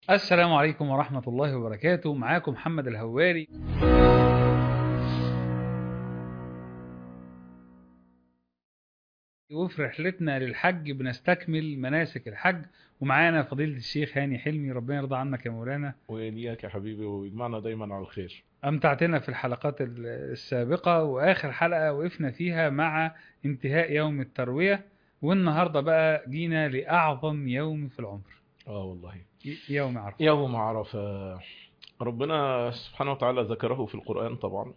السلام عليكم ورحمة الله وبركاته معاكم محمد الهواري وفي رحلتنا للحج بنستكمل مناسك الحج ومعانا فضيلة الشيخ هاني حلمي ربنا يرضى عنك يا مولانا وإياك يا حبيبي ويجمعنا دايما على الخير أمتعتنا في الحلقات ال- السابقة وآخر حلقة وقفنا فيها مع انتهاء يوم التروية والنهاردة بقى جينا لأعظم يوم في العمر اه والله ي- يوم عرفة يوم عرفة ربنا سبحانه وتعالى ذكره في القرآن طبعا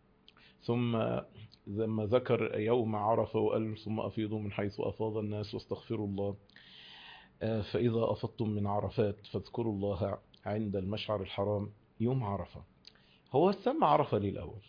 ثم لما ذكر يوم عرفة وقال ثم أفيضوا من حيث أفاض الناس واستغفروا الله آه، فإذا أفضتم من عرفات فاذكروا الله عند المشعر الحرام يوم عرفة هو سمى عرفة ليه الأول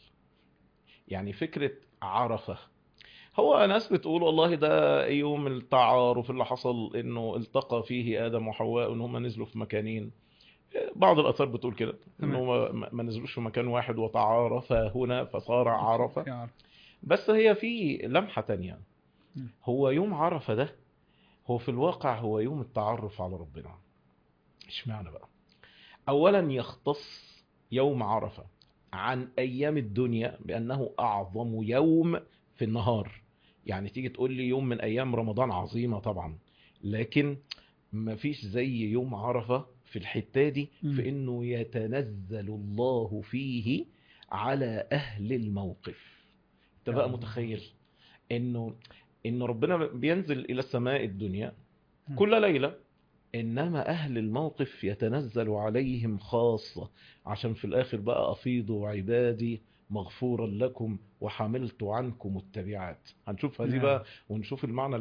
يعني فكرة عرفة هو ناس بتقول والله ده يوم التعارف اللي حصل انه التقى فيه ادم وحواء ان هم نزلوا في مكانين بعض الاثار بتقول كده ان تمام. هم ما نزلوش في مكان واحد وتعارفا هنا فصار عرفة يا عرفة. بس هي في لمحة تانية م. هو يوم عرفة ده هو في الواقع هو يوم التعرف على ربنا اشمعنى بقى اولا يختص يوم عرفة عن ايام الدنيا بانه اعظم يوم في النهار يعني تيجي تقول لي يوم من ايام رمضان عظيمة طبعا لكن مفيش زي يوم عرفة في الحتة دي مم. في انه يتنزل الله فيه على اهل الموقف انت يا بقى الله. متخيل انه انه ربنا بينزل الى السماء الدنيا مم. كل ليلة انما اهل الموقف يتنزل عليهم خاصة عشان في الاخر بقى افيضوا عبادي مغفورا لكم وحملت عنكم التبعات هنشوف هذه نعم. بقى ونشوف المعنى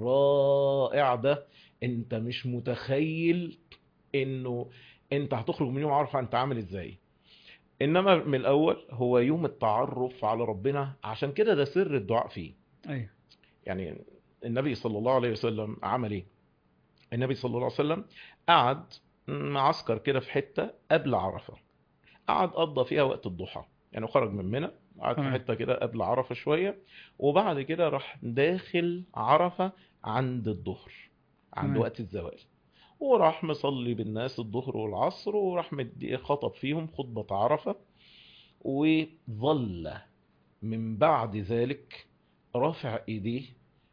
الرائع ده انت مش متخيل انه انت هتخرج من يوم عرفة انت عامل ازاي انما من الاول هو يوم التعرف على ربنا عشان كده ده سر الدعاء فيه أيوه يعني النبي صلى الله عليه وسلم عمل ايه النبي صلى الله عليه وسلم قعد معسكر كده في حتة قبل عرفة قعد قضى فيها وقت الضحى يعني خرج من منى قعد في تمام. حتة كده قبل عرفة شوية وبعد كده راح داخل عرفة عند الظهر عند تمام. وقت الزوال وراح مصلي بالناس الظهر والعصر وراح مدي خطب فيهم خطبة عرفة وظل من بعد ذلك رافع ايديه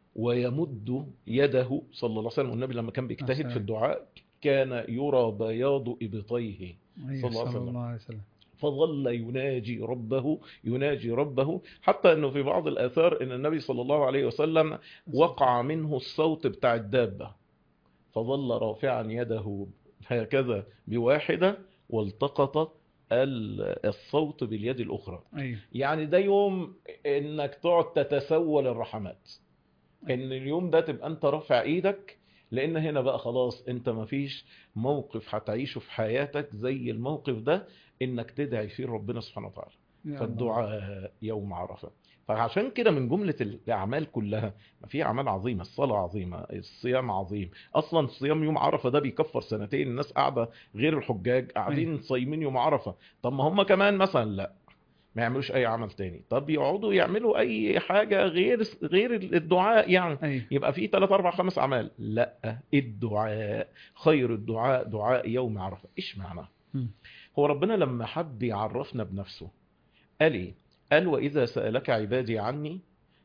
ويمد يده صلى الله عليه وسلم والنبي لما كان بيجتهد السلام. في الدعاء كان يرى بياض ابطيه أيوه صلى الله عليه صلى وسلم. الله عليه وسلم فظل يناجي ربه يناجي ربه حتى انه في بعض الاثار ان النبي صلى الله عليه وسلم وقع منه الصوت بتاع الدابة فظل رافعا يده هكذا بواحدة والتقط ال- الصوت باليد الأخرى أيوه يعني ده يوم انك تقعد تتسول الرحمات ان اليوم ده تبقى انت رافع ايدك لان هنا بقى خلاص انت مفيش موقف هتعيشه في حياتك زي الموقف ده انك تدعي فيه ربنا سبحانه وتعالى يا الله. فالدعاء يوم عرفة فعشان كده من جملة الأعمال كلها ما في أعمال عظيمة الصلاة عظيمة الصيام عظيم أصلا صيام يوم عرفة ده بيكفر سنتين الناس قاعدة غير الحجاج قاعدين صايمين يوم عرفة طب ما هم كمان مثلا لا ما يعملوش أي عمل تاني طب يقعدوا يعملوا أي حاجة غير غير الدعاء يعني أيوه يبقى في 3 4 5 أعمال لا الدعاء خير الدعاء دعاء يوم عرفة إيش معناه مم. هو ربنا لما حب يعرفنا بنفسه قال ايه قال واذا سالك عبادي عني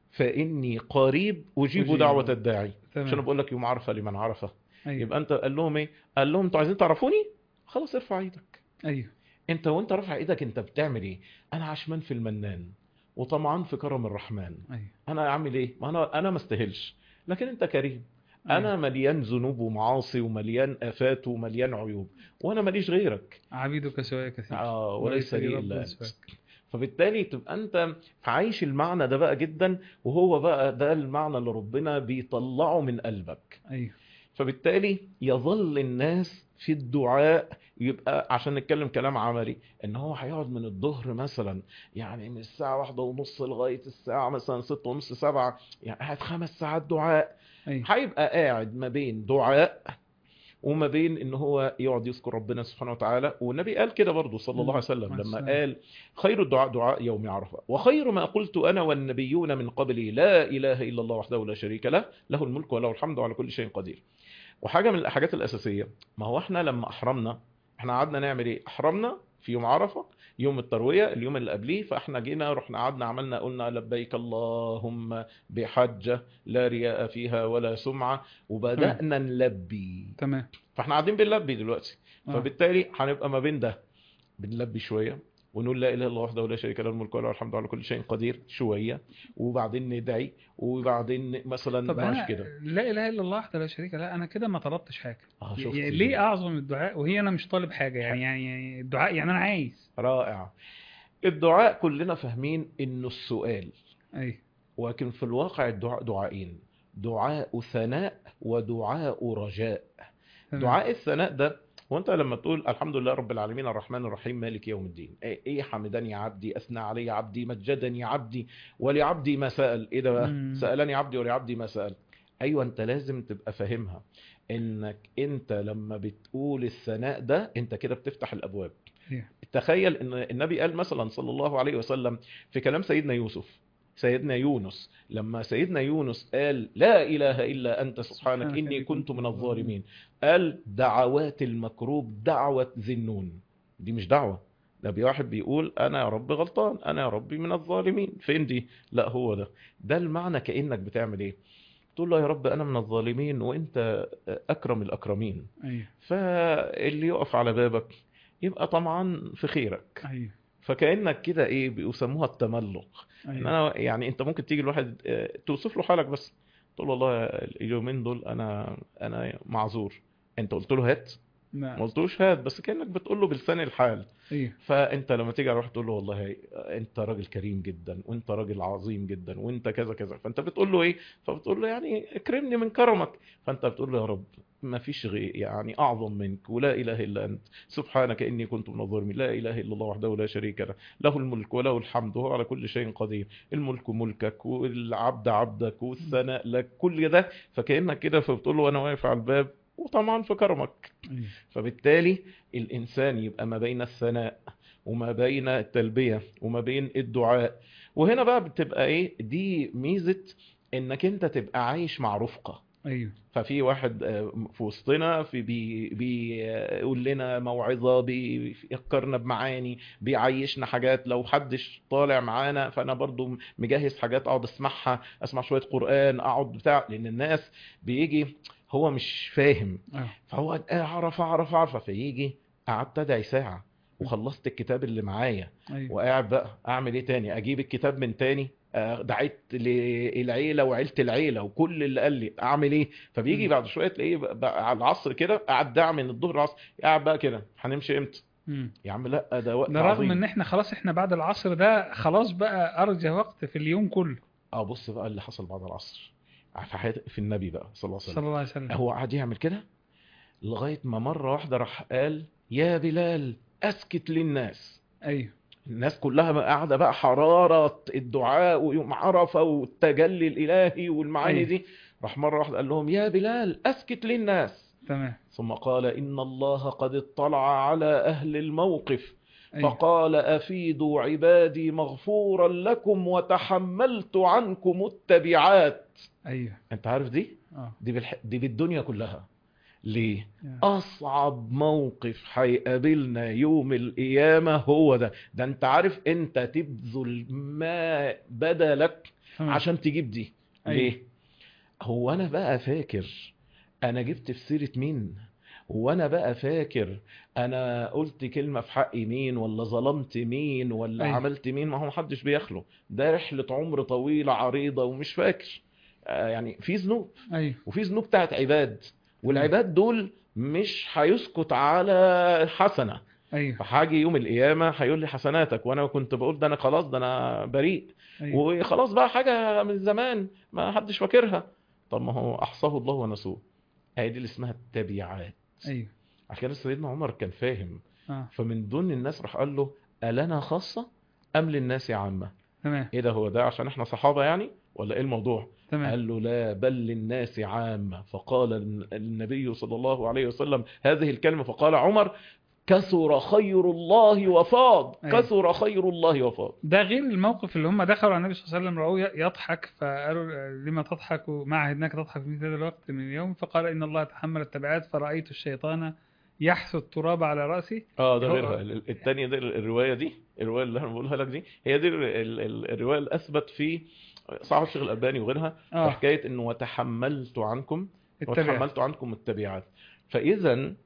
فاني قريب اجيب أجيب. دعوه الداعي تمام. عشان بقول لك يوم عرفه لمن عرفه أيوه يبقى انت قال لهم ايه قال لهم انتوا عايزين تعرفوني خلاص ارفع ايدك أيوه انت وانت رافع ايدك انت بتعمل ايه انا عشمان في المنان وطمعان في كرم الرحمن أيوه انا اعمل ايه ما انا انا ما استاهلش لكن انت كريم انا مليان ذنوب ومعاصي ومليان افات ومليان عيوب وانا ماليش غيرك عبيدك سواء كثير اه وليس لي رب الا انت سواك. فبالتالي تبقى انت عايش المعنى ده بقى جدا وهو بقى ده المعنى اللي ربنا بيطلعه من قلبك أيوه فبالتالي يظل الناس في الدعاء يبقى عشان نتكلم كلام عملي ان هو هيقعد من الظهر مثلا يعني من الساعة واحدة ونص لغاية الساعة مثلا ستة ونص سبعة يعني قاعد خمس ساعات دعاء أيوه هيبقى قاعد ما بين دعاء وما بين ان هو يقعد يذكر ربنا سبحانه وتعالى والنبي قال كده برضه صلى الله عليه وسلم عليه لما السلام. قال خير الدعاء دعاء يوم عرفة وخير ما قلت انا والنبيون من قبلي لا اله الا الله وحده لا شريك له له الملك وله الحمد وعلى كل شيء قدير وحاجة من الحاجات الاساسية ما هو احنا لما احرمنا احنا قعدنا نعمل ايه احرمنا في يوم عرفه يوم الترويه اليوم اللي قبليه فاحنا جينا رحنا قعدنا عملنا قلنا لبيك اللهم بحجه لا رياء فيها ولا سمعه وبدانا نلبي تمام فاحنا قاعدين بنلبي دلوقتي آه. فبالتالي هنبقى ما بين ده بنلبي شويه ونقول لا اله الا الله وحده لا شريك له الملك وله الحمد على كل شيء قدير شويه وبعدين ندعي وبعدين مثلا طب ماشي انا كده لا اله الا الله وحده لا شريك له انا كده ما طلبتش حاجه اه شفت يعني ليه اعظم الدعاء وهي انا مش طالب حاجه يعني يعني الدعاء يعني انا عايز رائع الدعاء كلنا فاهمين انه السؤال ايوه ولكن في الواقع الدعاء دعائين دعاء ثناء ودعاء رجاء تمام. دعاء الثناء ده وانت لما تقول الحمد لله رب العالمين الرحمن الرحيم مالك يوم الدين ايه إيه حمدني عبدي اثنى علي عبدي مجدني عبدي ولعبدي ما سال ايه ده بقى مم. سالني عبدي ولعبدي ما سال ايوه انت لازم تبقى فاهمها انك انت لما بتقول الثناء ده انت كده بتفتح الابواب أيوه. تخيل ان النبي قال مثلا صلى الله عليه وسلم في كلام سيدنا يوسف سيدنا يونس لما سيدنا يونس قال لا اله الا انت سبحانك اني كنت من الظالمين قال دعوات المكروب دعوة ذي النون دي مش دعوة ده بي- واحد بيقول انا يا رب غلطان انا يا ربي من الظالمين فين دي لا هو ده ده المعنى كأنك بتعمل ايه تقول له يا رب انا من الظالمين وانت اكرم الاكرمين ايوه فاللي يقف على بابك يبقى طمعا في خيرك ايوه فكأنك كده ايه بيسموها التملق ان ايوه انا يعني انت ممكن تيجي الواحد آه، توصف له حالك بس تقول له والله اليومين دول انا انا معذور انت قلت له هات ما نعم قلتوش هات بس كانك بتقول له بلسان الحال ايوه فانت لما تيجي على واحد تقول له والله انت راجل كريم جدا وانت راجل عظيم جدا وانت كذا كذا فانت بتقول له ايه فبتقول له يعني اكرمني من كرمك فانت بتقول له يا رب ما فيش غير يعني اعظم منك ولا اله الا انت سبحانك اني كنت من الظالمين لا اله الا الله وحده لا شريك له له الملك وله الحمد وهو على كل شيء قدير الملك ملكك والعبد عبدك والثناء لك كل ده فكانك كده فبتقول له انا واقف على الباب وطبعا في كرمك ايوه فبالتالي الإنسان يبقى ما بين الثناء وما بين التلبية وما بين الدعاء وهنا بقى بتبقى ايه دي ميزة انك انت تبقى عايش مع رفقة ايوه ففي واحد آه، في وسطنا في بي بيقول لنا موعظة بيفكرنا بمعاني بيعيشنا حاجات لو حدش طالع معانا فانا برضو مجهز حاجات اقعد اسمعها اسمع شوية قرآن اقعد بتاع لان الناس بيجي هو مش فاهم اه فهو اعرف اعرف اعرف فيجي قعدت ادعي ساعة وخلصت الكتاب اللي معايا ايوه وقاعد بقى اعمل ايه تاني اجيب الكتاب من تاني آه، دعيت للعيله وعيله العيله وكل اللي قال لي اعمل ايه فبيجي مم. بعد شويه تلاقيه بقى- بقى على العصر كده قاعد داع من الظهر العصر قاعد بقى كده هنمشي امتى مم. يا عم لا ده وقت ده رغم عظيم ان احنا خلاص احنا بعد العصر ده خلاص بقى ارجى وقت في اليوم كله اه بص بقى اللي حصل بعد العصر في حياة في النبي بقى صلى الله عليه وسلم صلى الله عليه وسلم هو قعد يعمل كده لغايه ما مره واحده راح قال يا بلال اسكت للناس ايوه الناس كلها بقى قاعده بقى حراره الدعاء ويوم عرفه والتجلي الالهي والمعاني أيوة. دي راح مره واحده قال لهم يا بلال اسكت للناس تمام ثم قال ان الله قد اطلع على اهل الموقف ايوه فقال افيدوا عبادي مغفورا لكم وتحملت عنكم التبعات ايوه انت عارف دي اه دي بالح... دي بالدنيا كلها ليه آه. اصعب موقف هيقابلنا يوم القيامه هو ده ده انت عارف انت تبذل ما بدا لك تمام. عشان تجيب دي أيوة. ليه هو انا بقى فاكر انا جبت في سيره مين هو انا بقى فاكر انا قلت كلمه في حق مين ولا ظلمت مين ولا أيوة. عملت مين ما هو محدش بيخلو ده رحله عمر طويله عريضه ومش فاكر آه، يعني في ذنوب ايوه وفي ذنوب بتاعت عباد والعباد دول مش هيسكت على حسنه ايوه فهاجي يوم القيامه هيقول لي حسناتك وانا كنت بقول ده انا خلاص ده انا بريء ايوه وخلاص بقى حاجه من زمان ما حدش فاكرها طب ما هو احصاه الله ونسوه هي دي اللي اسمها التبعات ايوه عشان كده سيدنا عمر كان فاهم اه فمن ضمن الناس راح قال له ألنا خاصة أم للناس عامة تمام ايه ده هو ده عشان احنا صحابة يعني ولا ايه الموضوع تمام قال له لا بل للناس عامة فقال النبي صلى الله عليه وسلم هذه الكلمة فقال عمر كثر خير الله وفاض أيوة. كثر خير الله وفاض ده غير الموقف اللي هم دخلوا على النبي صلى الله عليه وسلم رأوه يضحك فقالوا لما تضحك ما عهدناك تضحك في مثل هذا الوقت من اليوم فقال إن الله تحمل التبعات فرأيت الشيطان يحث التراب على راسه اه ده هو- غيرها ال- التانية دي الرواية دي الرواية اللي انا بقولها لك دي هي دي ال- ال- ال- الرواية الأثبت في صحيح الشيخ الألباني وغيرها اه حكاية إنه وتحملت عنكم التبع وتحملت عنكم التبعات فإذا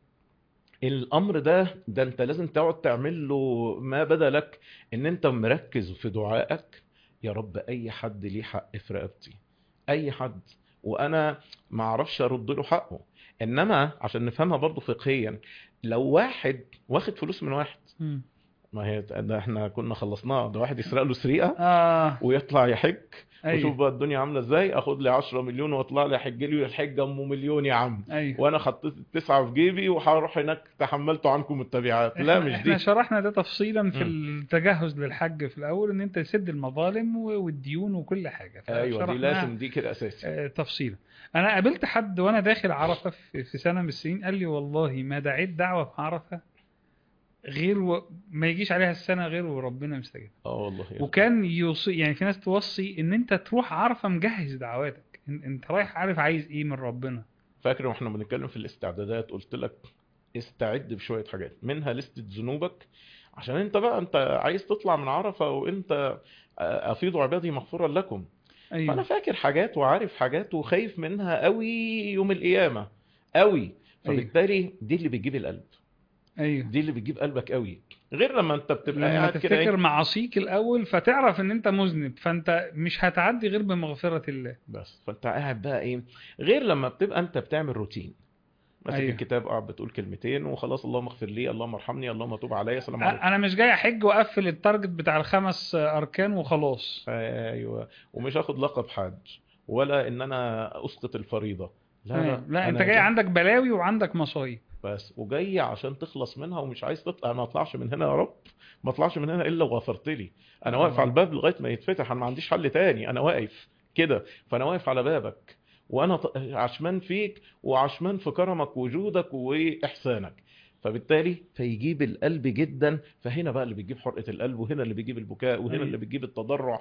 الأمر ده ده أنت لازم تقعد تعمل له ما بدا لك إن أنت مركز في دعائك يا رب أي حد ليه حق في رقبتي أي حد وأنا ما أعرفش أرد له حقه إنما عشان نفهمها برضو فقهيا لو واحد واخد فلوس من واحد مم. ما هي ده احنا كنا خلصناه ده واحد يسرق له سرقه اه ويطلع يحج وشوف ايوه بقى الدنيا عامله ازاي اخد لي 10 مليون واطلع لي احج لي الحج ام مليون يا عم ايوه وانا حطيت التسعه في جيبي وهروح هناك تحملت عنكم التبعات لا إحنا- مش احنا دي شرحنا ده تفصيلا في مم. التجهز للحج في الاول ان انت تسد المظالم و- والديون وكل حاجه ايوه دي فشرحناها، لازم دي كده اساسي آه، تفصيلا انا قابلت حد وانا داخل عرفه في في سنه من السنين قال لي والله ما دعيت دعوه في عرفه غير و... ما يجيش عليها السنه غير وربنا مستجاب اه والله يا وكان يوصي يعني في ناس توصي ان انت تروح عرفه مجهز دعواتك إن- انت رايح عارف عايز ايه من ربنا فاكر واحنا بنتكلم في الاستعدادات قلت لك استعد بشويه حاجات منها لستة ذنوبك عشان انت بقى انت عايز تطلع من عرفه وانت آه، افيضوا عبادي مغفورا لكم فانا ايوه فاكر حاجات وعارف حاجات وخايف منها قوي يوم القيامه قوي فبالتالي دي اللي بتجيب القلب ايوه دي اللي بتجيب قلبك قوي غير لما انت بتبقى لما قاعد كده تفتكر ايه معاصيك الاول فتعرف ان انت مذنب فانت مش هتعدي غير بمغفره الله بس فانت قاعد بقى ايه غير لما بتبقى انت بتعمل روتين ماسك أيوه. الكتاب قاعد بتقول كلمتين وخلاص اللهم اغفر لي اللهم ارحمني اللهم تب عليا سلام عليكم انا مش جاي احج واقفل التارجت بتاع الخمس اركان وخلاص ايوه ومش هاخد لقب حاج ولا ان انا اسقط الفريضه لا لا, لا, لا انت أنا جاي عندك بلاوي وعندك مصايب بس وجاي عشان تخلص منها ومش عايز تطلع ما اطلعش من هنا يا رب ما اطلعش من هنا الا وغفرت لي انا آه. واقف على الباب لغايه ما يتفتح انا ما عنديش حل تاني انا واقف كده فانا واقف على بابك وانا ط- عشمان فيك وعشمان في كرمك وجودك واحسانك فبالتالي فيجيب القلب جدا فهنا بقى اللي بيجيب حرقه القلب وهنا اللي بيجيب البكاء وهنا أيوة. اللي بتجيب التضرع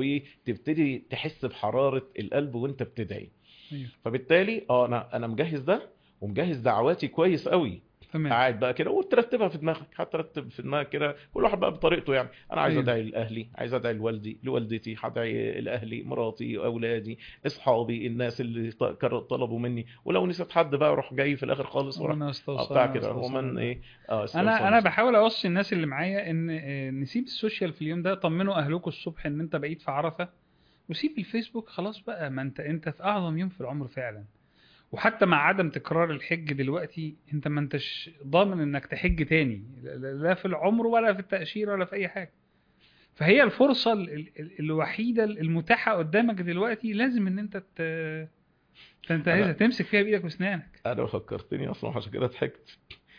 وتبتدي تحس بحراره القلب وانت بتدعي ايوه فبالتالي اه انا انا مجهز ده ومجهز دعواتي كويس قوي تمام قاعد بقى كده وترتبها في دماغك هترتب في دماغك كده كل واحد بقى بطريقته يعني انا عايز أيوة. ادعي لاهلي عايز ادعي لوالدي لوالدتي هدعي لاهلي مراتي اولادي اصحابي الناس اللي ط- كر- طلبوا مني ولو نسيت حد بقى اروح جاي في الاخر خالص وراح ربنا آه، يستوصل بتاع كده ومن ايه اه انا انا بحاول اوصي الناس اللي معايا ان آه، نسيب السوشيال في اليوم ده طمنوا اهلكم الصبح ان انت بقيت في عرفه وسيب الفيسبوك خلاص بقى ما انت انت في اعظم يوم في العمر فعلا وحتى مع عدم تكرار الحج دلوقتي انت ما انتش ضامن انك تحج تاني لا- لا في العمر ولا في التأشيرة ولا في اي حاجة فهي الفرصة ال- ال- الوحيدة المتاحة قدامك دلوقتي لازم ان انت ت- تنتهزها أنا- تمسك فيها بايدك واسنانك انا فكرتني اصلا عشان كده ضحكت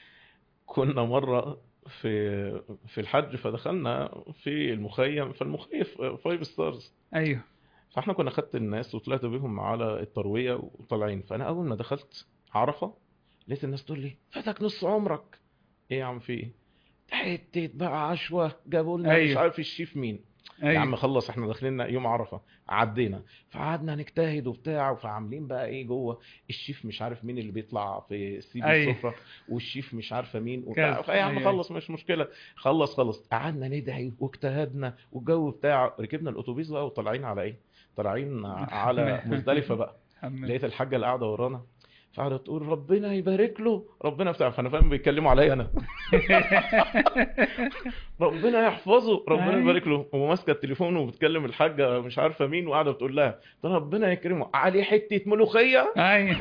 كنا مره في في الحج فدخلنا في المخيم فالمخيم فايف ستارز ايوه فاحنا كنا خدت الناس وطلعت بيهم على الترويه وطالعين فانا اول ما دخلت عرفه لقيت الناس تقول لي فاتك نص عمرك ايه يا عم في ايه ده حته بقى عشوه جابوا لنا مش أيوه. عارف الشيف مين يا ايوه عم خلص احنا داخلين يوم عرفه عدينا فقعدنا نجتهد وبتاع فعاملين بقى ايه جوه الشيف مش عارف مين اللي بيطلع في سيب أيوه. السفره والشيف مش عارفه مين وبتاع كذا. فيا عم أيوه. خلص مش مشكله خلص خلص قعدنا ندعي واجتهدنا والجو بتاع ركبنا الاتوبيس بقى وطالعين على ايه طالعين على مزدلفه بقى حمد. لقيت الحاجه اللي قاعده ورانا فقعدت تقول ربنا يبارك له ربنا بتاع فانا فاهم بيتكلموا عليا انا ربنا يحفظه ربنا أيوة. يبارك له وماسكه التليفون وبتكلم الحاجه مش عارفه مين وقاعده بتقول لها ده ربنا يكرمه عليه حته ملوخيه ايوه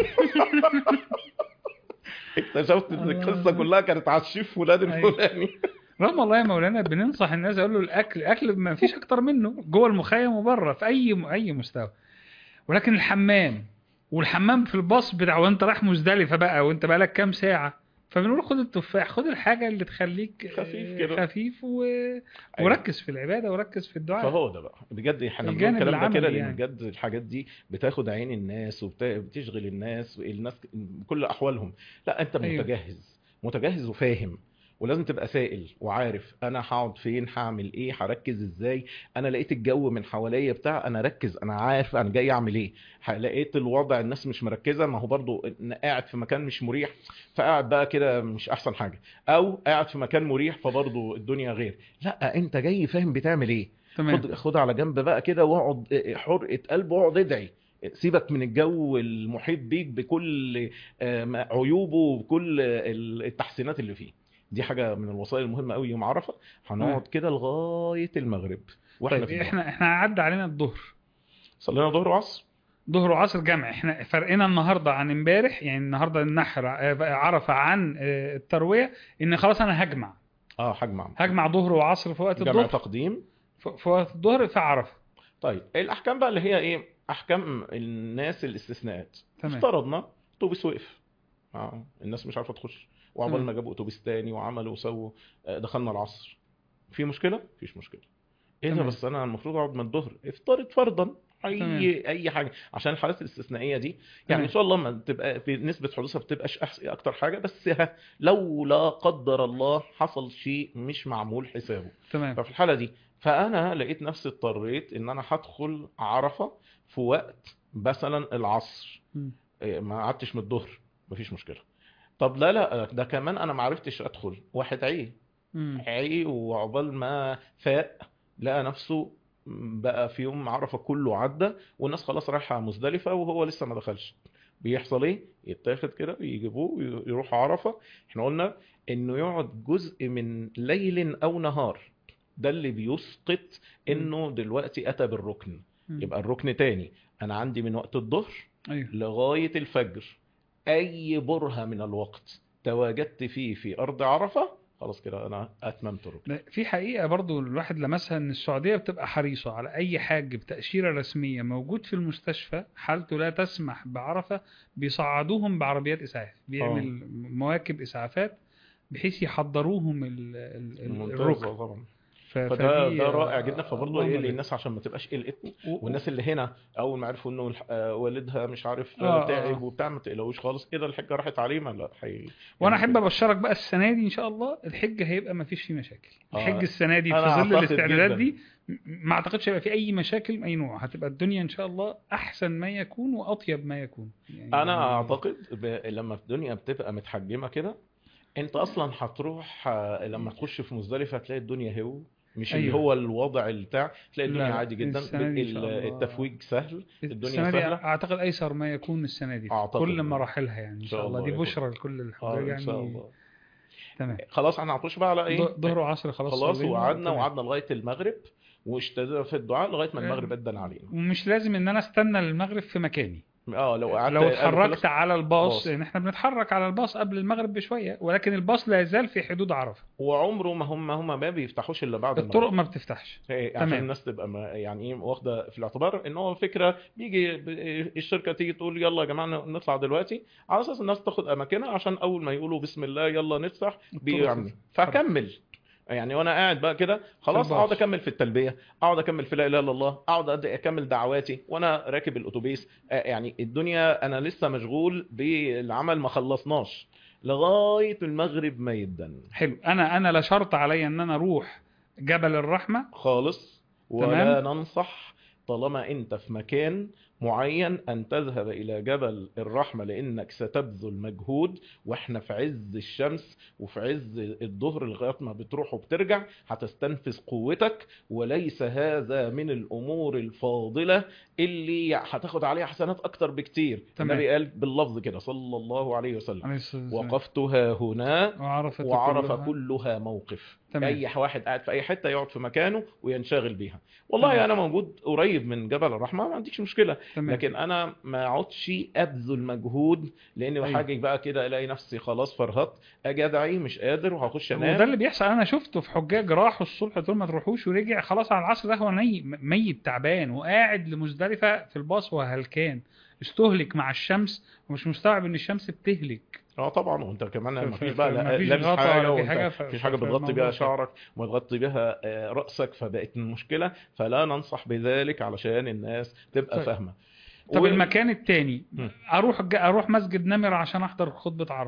اكتشفت ان الله. القصه كلها كانت على الشيف ولاد أيوة. الفلاني رغم والله يا مولانا بننصح الناس اقول له الاكل الاكل ما فيش اكتر منه جوه المخيم وبره في اي اي مستوى ولكن الحمام والحمام في الباص بتاع وانت رايح مزدلفه بقى وانت بقى لك كام ساعه فبنقول خد التفاح خد الحاجه اللي تخليك خفيف آه، كده. خفيف و... وركز في العباده وركز في الدعاء فهو ده بقى بجد احنا بنقول الجانب الكلام ده كده العملي لان يعني. بجد الحاجات دي بتاخد عين الناس وبتشغل الناس الناس بكل احوالهم لا انت أيوه. متجهز متجهز وفاهم ولازم تبقى سائل وعارف انا هقعد فين هعمل ايه هركز ازاي انا لقيت الجو من حواليا بتاع انا ركز انا عارف انا جاي اعمل ايه ه- لقيت الوضع الناس مش مركزه ما هو برضو إن قاعد في مكان مش مريح فقاعد بقى كده مش احسن حاجه او قاعد في مكان مريح فبرضو الدنيا غير لا انت جاي فاهم بتعمل ايه تمام خد خد على جنب بقى كده واقعد حرقه قلب واقعد ادعي سيبك من الجو المحيط بيك بكل آه، ما- عيوبه وبكل ال- التحسينات اللي فيه دي حاجه من الوصايا المهمه قوي يوم عرفه هنقعد كده لغايه المغرب واحنا طيب في الجو. احنا احنا عدى علينا الظهر صلينا ظهر وعصر ظهر وعصر جمع احنا فرقنا النهارده عن امبارح يعني النهارده النحر آه، عرفه عن آه، الترويه ان خلاص انا هجمع اه هجمع هجمع ظهر وعصر في وقت جمع الظهر تقديم ف- في وقت الظهر في عرفه طيب الاحكام بقى اللي هي ايه احكام الناس الاستثناءات تمام افترضنا اتوبيس وقف آه. الناس مش عارفه تخش وعقبال تمام. ما جابوا اتوبيس تاني وعملوا وسووا آه، دخلنا العصر في مشكله مفيش مشكله ايه ده تمام. بس انا المفروض اقعد من الظهر افترض فرضا اي تمام. اي حاجه عشان الحالات الاستثنائيه دي يعني تمام. ان شاء الله ما تبقى في نسبه حدوثها بتبقاش أحس- اكتر حاجه بس ها لو لا قدر الله حصل شيء مش معمول حسابه تمام ففي الحاله دي فانا لقيت نفسي اضطريت ان انا هدخل عرفه في وقت مثلا العصر مم. إيه، ما قعدتش من الظهر مفيش مشكله طب لا لا ده كمان انا ما عرفتش ادخل واحد عيه مم. عيه وعقبال ما فاق لقى نفسه بقى في يوم عرفه كله عدى والناس خلاص رايحه مزدلفه وهو لسه ما دخلش بيحصل ايه يتاخد كده يجيبوه يروح عرفه احنا قلنا انه يقعد جزء من ليل او نهار ده اللي بيسقط انه دلوقتي اتى بالركن مم. يبقى الركن تاني انا عندي من وقت الظهر ايوه لغاية الفجر أي برهة من الوقت تواجدت فيه في أرض عرفة خلاص كده أنا أتممت الركن ده في حقيقة برضو الواحد لمسها ان السعودية بتبقى حريصة على اي حاج بتأشيرة رسمية موجود في المستشفى حالته لا تسمح بعرفة بيصعدوهم بعربيات اسعاف بيعمل مواكب اسعافات بحيث يحضروهم ال- ال- ال- ممتاز الركن طبعا ف- فده فدي- ده رائع جدا فبرضه اللهم ايه بارك. اللي الناس عشان ما تبقاش قلقتني و- والناس اللي هنا اول ما عرفوا انه الح- آه، والدها مش عارف آه، آه، آه. تعب وبتاع ما تقلقوش خالص كده الحجه راحت عليه ما لا حي... وانا يعني احب ابشرك بقى السنه دي ان شاء الله الحج هيبقى ما فيش فيه مشاكل آه، الحج السنه دي في أنا ظل أعتقد الاستعدادات جداً. دي م- ما اعتقدش هيبقى في اي مشاكل من اي نوع هتبقى الدنيا ان شاء الله احسن ما يكون واطيب ما يكون يعني انا اعتقد ب... لما الدنيا بتبقى متحجمه كده انت اصلا هتروح آه، لما تخش في مزدلفه هتلاقي الدنيا هو مش اللي أيوة. هو الوضع بتاع تلاقي الدنيا لا، عادي جدا السنة دي إن شاء ال- الله. التفويج سهل الدنيا السنه دي سهلة. اعتقد ايسر ما يكون السنه دي في أعتقد. كل مراحلها يعني ان إن شاء شاء الله الله دي يكون. بشرى لكل اه الحجاج ان شاء يعني الله تمام خلاص احنا هنخش بقى على ايه ظ- ظهر وعصر خلاص خلاص صلينا. وقعدنا تمام. وقعدنا لغايه المغرب واشتدنا في الدعاء لغايه ما المغرب آه. ادن علينا ومش لازم ان انا استنى المغرب في مكاني اه لو قعدت لو قالوا اتحركت خلاص- على الباص باص. لان احنا بنتحرك على الباص قبل المغرب بشويه ولكن الباص لا يزال في حدود عرفه وعمره ما هم هم ما بيفتحوش الا بعد الطرق المغرب ما بتفتحش إيه، عشان تمام. الناس تبقى ما- يعني ايه واخده في الاعتبار ان هو فكره بيجي ب- الشركه تيجي تقول يلا يا جماعه نطلع دلوقتي على اساس الناس تاخد اماكنها عشان اول ما يقولوا بسم الله يلا نفتح بيعمل فاكمل يعني وانا قاعد بقى كده خلاص الباص. اقعد اكمل في التلبيه اقعد اكمل في لا اله الا الله اقعد أد- اكمل دعواتي وانا راكب الاتوبيس آه، يعني الدنيا انا لسه مشغول بالعمل ما خلصناش لغايه المغرب ما يدن حلو انا انا لا شرط عليا ان انا اروح جبل الرحمه خالص ولا تمام. ننصح طالما انت في مكان معين ان تذهب الى جبل الرحمة لانك ستبذل مجهود واحنا في عز الشمس وفي عز الظهر لغاية ما بتروح وبترجع هتستنفذ قوتك وليس هذا من الامور الفاضلة اللي هتاخد عليها حسنات اكتر بكتير تمام. النبي قال باللفظ كده صلى الله عليه وسلم عليه الصلاة والسلام. وقفتها هنا وعرفت وعرف كلها. كلها موقف تمام. اي واحد قاعد في اي حته يقعد في مكانه وينشغل بيها والله تمام. انا موجود قريب من جبل الرحمه ما عنديش مشكله تمام. لكن انا ما اقعدش ابذل مجهود لان أيوة. حاجه بقى كده الاقي نفسي خلاص فرهطت اجي ادعي مش قادر وهخش انام وده اللي بيحصل انا شفته في حجاج راحوا الصبح دول ما تروحوش ورجع خلاص على العصر ده هو ني ميت تعبان وقاعد لمزدلفه في الباص وهلكان استهلك مع الشمس ومش مستوعب ان الشمس بتهلك اه طبعا وانت كمان ف- ما فيش ف- بقى ف- لا- مفيش لابس غطا حاجه ولا في وانت حاجة ف- مفيش ف- حاجه بتغطي فالموضوع بيها صعب. شعرك وما تغطي بيها آه، راسك فبقت المشكله فلا ننصح بذلك علشان الناس تبقى طيب. فاهمه طب و- المكان التاني مم. اروح ج- اروح مسجد نمر عشان احضر خطبه عرفه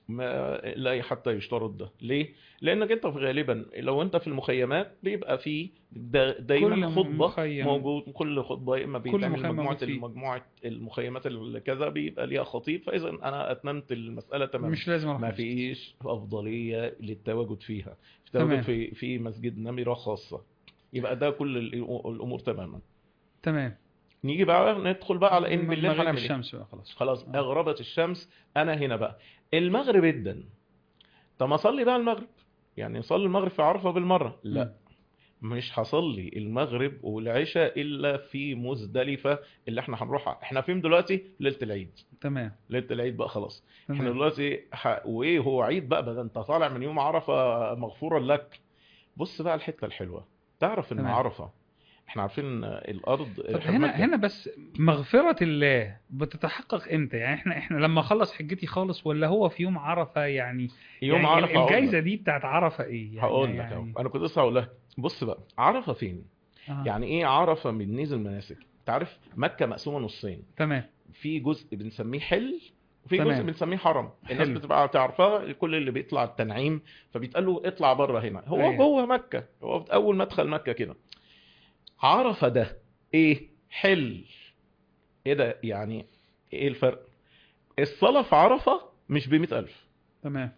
ما لا حتى يشترط ده ليه لانك انت في غالبا لو انت في المخيمات بيبقى في دا دايما كل خطبه مخيم. موجود كل خطبه يا اما بيتعمل مخيم مجموعه موجود فيه. المجموعه المخيمات اللي كذا بيبقى ليها خطيب فاذا انا اتممت المساله تماما مش لازم اروح ما مسجد. فيش افضليه للتواجد فيها في تمام. تواجد في في مسجد نمره خاصه يبقى ده كل الأ- الامور تماما تمام نيجي بقى ندخل بقى على ان بالليل مغرب هنعمل ايه الشمس بقى خلاص خلاص آه. اغربت الشمس انا هنا بقى المغرب ادن طب ما اصلي بقى المغرب يعني نصلي المغرب في عرفه بالمره لا مش هصلي المغرب والعشاء الا في مزدلفه اللي احنا هنروحها احنا فين دلوقتي ليله العيد تمام ليله العيد بقى خلاص احنا تمام دلوقتي ح... وايه هو عيد بقى ده انت طالع من يوم عرفه مغفورا لك بص بقى الحته الحلوه تعرف ان تمام. عرفه احنا عارفين الارض طب إحنا هنا مكة. هنا بس مغفرة الله بتتحقق امتى يعني احنا احنا لما اخلص حجتي خالص ولا هو في يوم عرفة يعني يوم يعني عرفه هقول لك. الجايزة دي بتاعت عرفة ايه يعني هقول لك يعني اهو انا كنت لسه هقول لك بص بقى عرفه فين آه. يعني ايه عرفه من نيز المناسك انت عارف مكه مقسومه نصين تمام في جزء بنسميه حل وفي تمام. جزء بنسميه حرم الناس حلو. بتبقى تعرفها كل اللي بيطلع التنعيم فبيتقال له اطلع بره هنا هو أيوة. جوه مكه هو في اول مدخل مكه كده عرفه ده ايه حل ايه ده يعني ايه الفرق الصلاه في عرفه مش ب ألف تمام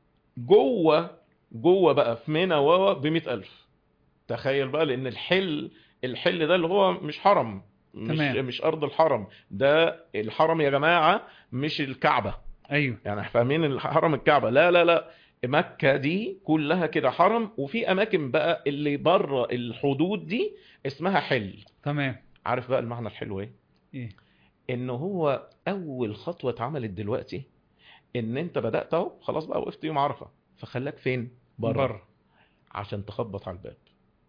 جوه جوه بقى في منى و ب 100000 تخيل بقى لان الحل الحل ده اللي هو مش حرم مش تمام. مش ارض الحرم ده الحرم يا جماعه مش الكعبه ايوه يعني إحنا فاهمين الحرم الكعبه لا لا لا مكه دي كلها كده حرم وفي اماكن بقى اللي بره الحدود دي اسمها حل تمام عارف بقى المعنى الحلو ايه ايه ان هو اول خطوه اتعملت دلوقتي ان انت بدات اهو خلاص بقى وقفت يوم عرفه فخلاك فين بره بره عشان تخبط على الباب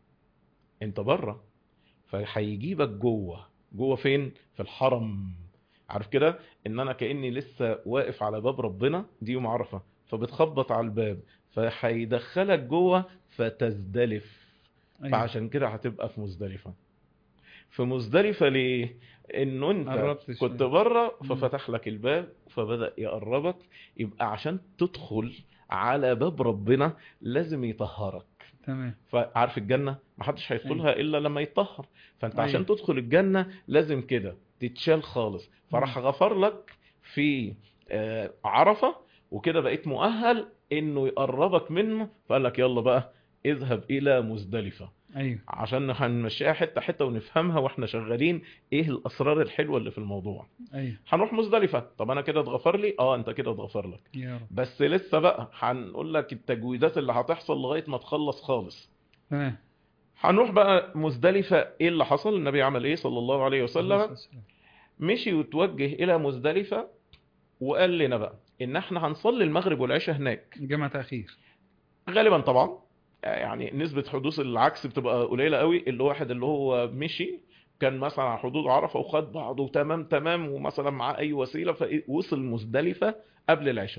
انت بره فهيجيبك جوه جوه فين في الحرم عارف كده ان انا كاني لسه واقف على باب ربنا دي يوم عرفه فبتخبط على الباب فهيدخلك جوه فتزدلف أيوة. فعشان كده هتبقى في مزدلفه في مزدلفه ليه انه انت قربت كنت شوية. بره مم. ففتح لك الباب فبدا يقربك يبقى عشان تدخل على باب ربنا لازم يطهرك تمام فعارف الجنه ما حدش هيدخلها الا لما يتطهر فانت أيوة. عشان تدخل الجنه لازم كده تتشال خالص فراح غفر لك في آه، عرفه وكده بقيت مؤهل انه يقربك منه فقال لك يلا بقى اذهب الى مزدلفه ايوه عشان هنمشيها حته حته ونفهمها واحنا شغالين ايه الاسرار الحلوه اللي في الموضوع ايوه هنروح مزدلفه طب انا كده اتغفر لي اه انت كده اتغفر لك يا رب بس لسه بقى هنقول لك التجويدات اللي هتحصل لغايه ما تخلص خالص تمام هنروح بقى مزدلفة ايه اللي حصل النبي عمل ايه صلى الله عليه وسلم مشي وتوجه الى مزدلفة وقال لنا بقى ان احنا هنصلي المغرب والعشاء هناك جمع تاخير غالبا طبعا يعني نسبة حدوث العكس بتبقى قليلة قوي اللي واحد اللي هو مشي كان مثلا على حدود عرفة وخد بعضه تمام تمام ومثلا معاه اي وسيلة فوصل مزدلفة قبل العشاء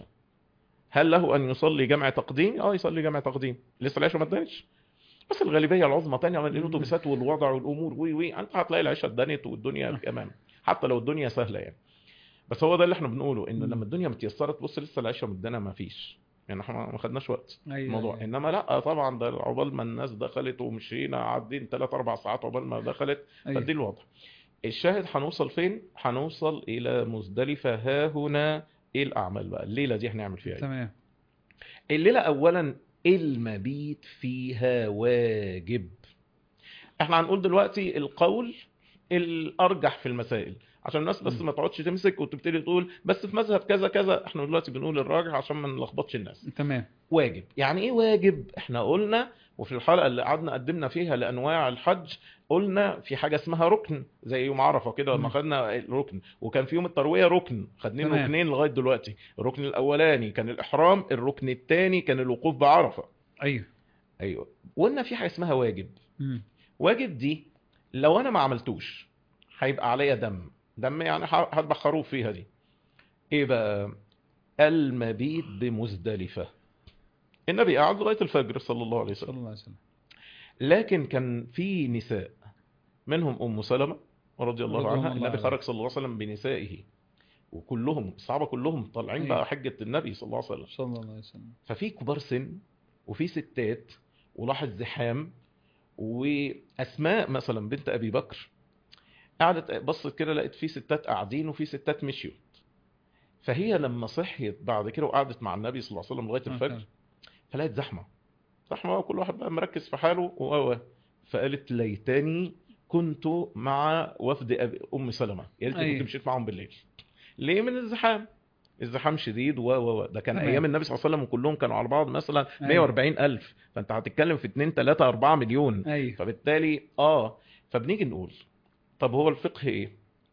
هل له ان يصلي جمع تقديم اه يصلي جمع تقديم لسه العشاء ما ادانتش بس الغالبيه العظمى تانية من الاتوبيسات والوضع والامور وي وي انت هتلاقي العيشه اتدنت والدنيا كمان حتى لو الدنيا سهله يعني بس هو ده اللي احنا بنقوله ان لما الدنيا متيسره تبص لسه العيشه مدانا ما فيش يعني احنا ما خدناش وقت ايوه الموضوع أيوة. انما لا طبعا ده عقبال ما الناس دخلت ومشينا عدين 3 4 ساعات عقبال ما دخلت أيوة. فدي الوضع الشاهد هنوصل فين هنوصل الى مزدلفه ها هنا ايه الاعمال بقى الليله دي هنعمل فيها ايه تمام الليلة أولا المبيت فيها واجب احنا هنقول دلوقتي القول الأرجح في المسائل عشان الناس بس م. ما تقعدش تمسك وتبتدي تقول بس في مذهب كذا كذا احنا دلوقتي بنقول الراجح عشان ما نلخبطش الناس تمام واجب يعني ايه واجب احنا قلنا وفي الحلقة اللي قعدنا قدمنا فيها لأنواع الحج قلنا في حاجة اسمها ركن زي يوم عرفة كده لما مم. خدنا الركن وكان في يوم التروية ركن خدنين تمام. ركنين لغاية دلوقتي الركن الأولاني كان الإحرام الركن الثاني كان الوقوف بعرفة ايوه أيوه وقلنا في حاجة اسمها واجب مم. واجب دي لو أنا ما عملتوش هيبقى عليا دم دم يعني ه- هذبح خروف فيها دي ايه بقى المبيت بمزدلفة النبي قعد لغاية الفجر صلى الله عليه صلى وسلم الله عليه وسلم لكن كان في نساء منهم ام سلمة رضي الله رضي عنها الله النبي عنها. خرج صلى الله عليه وسلم بنسائه وكلهم الصحابه كلهم طالعين أيوة. بقى حجه النبي صلى الله عليه وسلم صلى الله عليه وسلم ففي كبار سن وفي ستات ولاحظ زحام واسماء مثلا بنت ابي بكر قعدت بصت كده لقيت في ستات قاعدين وفي ستات مشيوا فهي لما صحيت بعد كده وقعدت مع النبي صلى الله عليه وسلم لغايه الفجر فلقيت زحمه زحمه وكل واحد بقى مركز في حاله و و. فقالت ليتني كنت مع وفد أبي ام سلمه يا ريتني أيوة. كنت مشيت معاهم بالليل ليه من الزحام الزحام شديد و و و ده كان أيوة. ايام النبي صلى الله عليه وسلم كلهم كانوا على بعض مثلا أيوة. 140 الف فانت هتتكلم في 2 3 4 مليون ايوه فبالتالي اه فبنيجي نقول طب هو الفقه ايه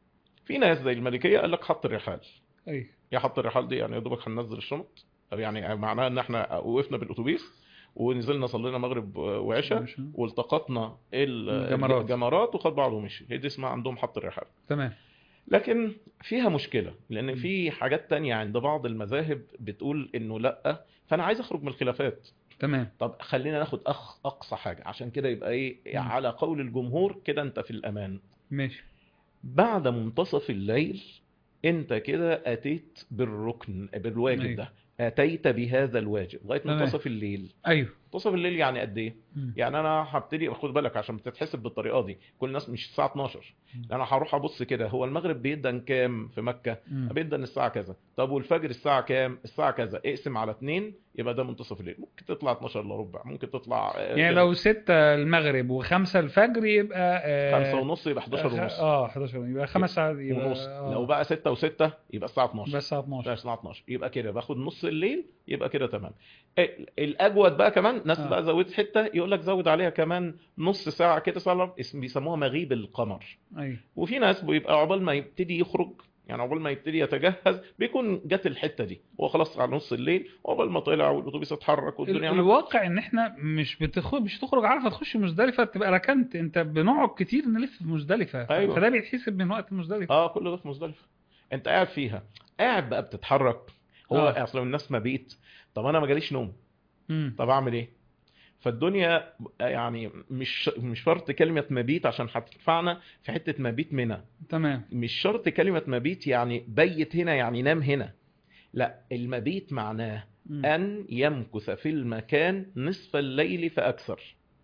في ناس زي المالكيه قال لك حط الرحال ايوه يا حط الرحال دي يعني يا دوبك هننزل الشنط طب يعني معناها ان احنا وقفنا بالاتوبيس ونزلنا صلينا مغرب وعشاء ماشي. والتقطنا ال- الجمرات. الجمرات وخد بعضه ومشي هي دي اسمها عندهم حط الرحال تمام لكن فيها مشكله لان م. في حاجات تانية عند بعض المذاهب بتقول انه لا فانا عايز اخرج من الخلافات تمام طب خلينا ناخد أخ اقصى حاجه عشان كده يبقى ايه م. على قول الجمهور كده انت في الامان ماشي بعد منتصف الليل انت كده اتيت بالركن بالواجب أيوة. ده اتيت بهذا الواجب لغايه تمام. منتصف الليل ايوه منتصف الليل يعني قد ايه مم. يعني انا هبتدي خد بالك عشان بتتحسب بالطريقه دي كل الناس مش الساعه 12 مم. انا هروح ابص كده هو المغرب بيدن كام في مكه مم. بيدن الساعه كذا طب والفجر الساعه كام الساعه كذا اقسم على 2 يبقى ده منتصف الليل ممكن تطلع 12 الا ربع ممكن تطلع آه، يعني كده. لو 6 المغرب و5 الفجر يبقى آه، خمسة ونص يبقى 11 ونص اه 11 يبقى خمس ساعات يبقى ونص آه. لو بقى 6 و6 يبقى الساعه 12 بس الساعه لا 12 الساعه 12 يبقى كده باخد نص الليل يبقى كده تمام ال- الاجود بقى كمان ناس آه. بقى زودت حته يقول لك زود عليها كمان نص ساعه كده صار اسم بيسموها مغيب القمر ايوه وفي ناس بيبقى عقبال ما يبتدي يخرج يعني عقبال ما يبتدي يتجهز بيكون جت الحته دي هو خلاص على نص الليل وعقبال ما طلع والاتوبيس اتحرك ال- والدنيا عملت- الواقع ان احنا مش بتخرج مش تخرج عارفه تخش مزدلفه تبقى ركنت انت بنقعد كتير نلف في مزدلفه ف- أيوة. فده بيتحسب من وقت مزدلفه اه كل ده في مزدلفه انت قاعد فيها قاعد بقى بتتحرك هو آه. اصلا الناس مبيت طب انا ما جاليش نوم مم. طب اعمل ايه فالدنيا يعني مش مش شرط كلمه مبيت عشان هتدفعنا في حته مبيت منى تمام مش شرط كلمه مبيت يعني بيت هنا يعني نام هنا لا المبيت معناه مم. ان يمكث في المكان نصف الليل فاكثر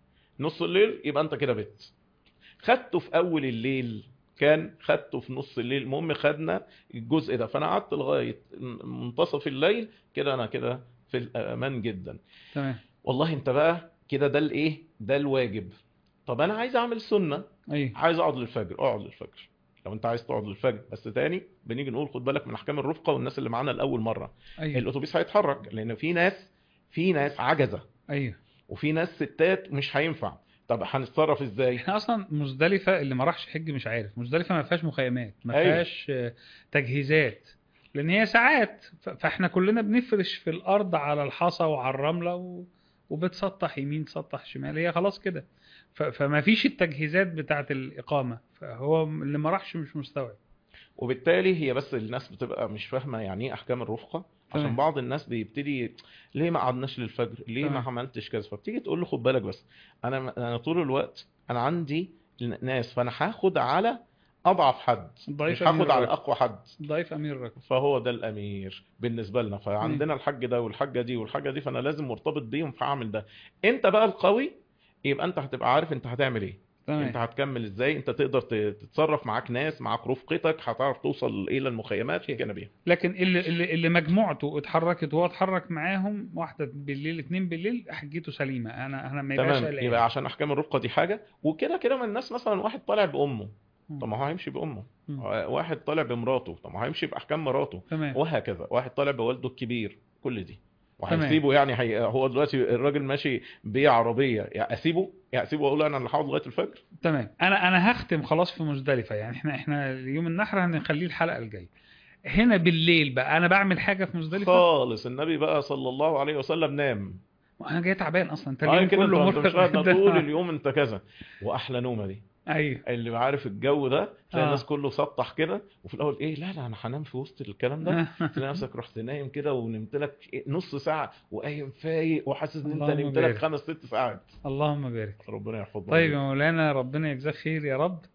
نص الليل يبقى انت كده بيت خدته في اول الليل كان خدته في نص الليل المهم خدنا الجزء ده فانا قعدت لغايه منتصف الليل كده انا كده في الامان جدا تمام والله انت بقى كده ده الايه ده الواجب طب انا عايز اعمل سنه ايوه عايز اقعد للفجر اقعد للفجر لو انت عايز تقعد للفجر بس تاني بنيجي نقول خد بالك من احكام الرفقه والناس اللي معانا لاول مره ايوه الاتوبيس هيتحرك لان في ناس في ناس عجزه ايوه وفي ناس ستات مش هينفع طب هنتصرف ازاي احنا اصلا مزدلفه اللي ما راحش حج مش عارف مزدلفه ما فيهاش مخيمات ما أيوة. فيهاش آه، تجهيزات لان هي ساعات ف- فاحنا كلنا بنفرش في الارض على الحصى وعلى الرمله و... وبتسطح يمين تسطح شمال هي خلاص كده ف... فما فيش التجهيزات بتاعه الاقامه فهو اللي ما راحش مش مستوعب وبالتالي هي بس الناس بتبقى مش فاهمه يعني ايه احكام الرفقه عشان تمام. بعض الناس بيبتدي ليه ما قعدناش للفجر ليه ما تمام. عملتش كذا فبتيجي تقول له خد بالك بس انا انا طول الوقت انا عندي ناس فانا هاخد على اضعف حد ضعيف مش أمير هاخد على الركب. اقوى حد ضعيف امير الركب فهو ده الامير بالنسبه لنا فعندنا الحج ده والحاجه دي والحاجه دي فانا لازم مرتبط بيهم فاعمل ده انت بقى القوي يبقى انت هتبقى عارف انت هتعمل ايه انت تمام هتكمل ازاي انت تقدر ت- تتصرف معاك ناس معاك رفقتك هتعرف توصل الى المخيمات هي كان بيها لكن اللي اللي, اللي مجموعته اتحركت وهو اتحرك معاهم واحده بالليل اتنين بالليل حجته سليمه انا انا ما يبقاش تمام قلقان يبقى عشان احكام الرفقه دي حاجه وكده كده من الناس مثلا واحد طالع بامه مم. طب ما هو هيمشي بامه مم. واحد طالع بمراته طب ما هو هيمشي باحكام مراته تمام وهكذا واحد طالع بوالده الكبير كل دي تمام. وهيسيبه يعني هي هو دلوقتي الراجل ماشي بعربيه يعني اسيبه يعني اسيبه واقول له انا اللي هقعد لغايه الفجر تمام انا انا هختم خلاص في مزدلفه يعني احنا احنا يوم النحر هنخليه الحلقه الجايه هنا بالليل بقى انا بعمل حاجه في مزدلفه خالص النبي بقى صلى الله عليه وسلم نام انا جاي تعبان اصلا انت اه اليوم كده انت كله انت مش مرهق قاعد جدا. طول اليوم انت كذا واحلى نومه دي ايوه اللي عارف الجو ده تلاقي آه. الناس كله سطح كده وفي الاول ايه لا لا انا هنام في وسط الكلام ده تلاقي نفسك رحت نايم كده ونمت لك إيه نص ساعه وقايم فايق وحاسس ان انت اللهم نمت لك بارك. خمس ست ساعات اللهم بارك ربنا يحفظنا طيب يا مولانا ربنا يجزاك خير يا رب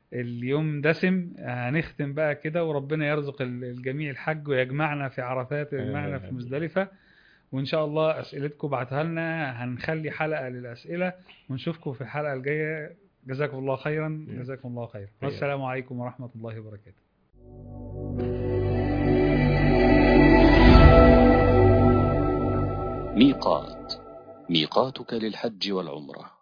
اليوم دسم هنختم بقى كده وربنا يرزق ال- الجميع الحج ويجمعنا في عرفات ويجمعنا في آمين. مزدلفة وإن شاء الله أسئلتكم بعتها لنا هنخلي حلقة للأسئلة ونشوفكم في الحلقة الجاية جزاكم الله خيرا جزاكم الله خيرا والسلام عليكم ورحمة الله وبركاته ميقات ميقاتك للحج والعمرة